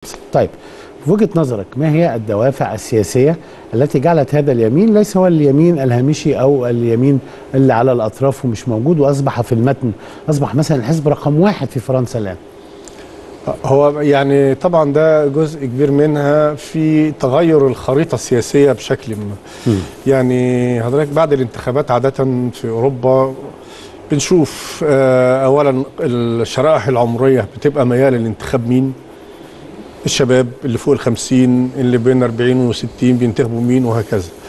فرنسا طيب في وجهه نظرك ما هي الدوافع السياسيه التي جعلت هذا اليمين ليس هو اليمين الهامشي او اليمين اللي على الاطراف ومش موجود واصبح في المتن اصبح مثلا الحزب رقم واحد في فرنسا الان هو يعني طبعا ده جزء كبير منها في تغير الخريطة السياسية بشكل ما يعني حضرتك بعد الانتخابات عادة في أوروبا بنشوف آه، أولا الشرائح العمرية بتبقى ميال للانتخاب مين الشباب اللي فوق الخمسين اللي بين 40 و60 بينتخبوا مين وهكذا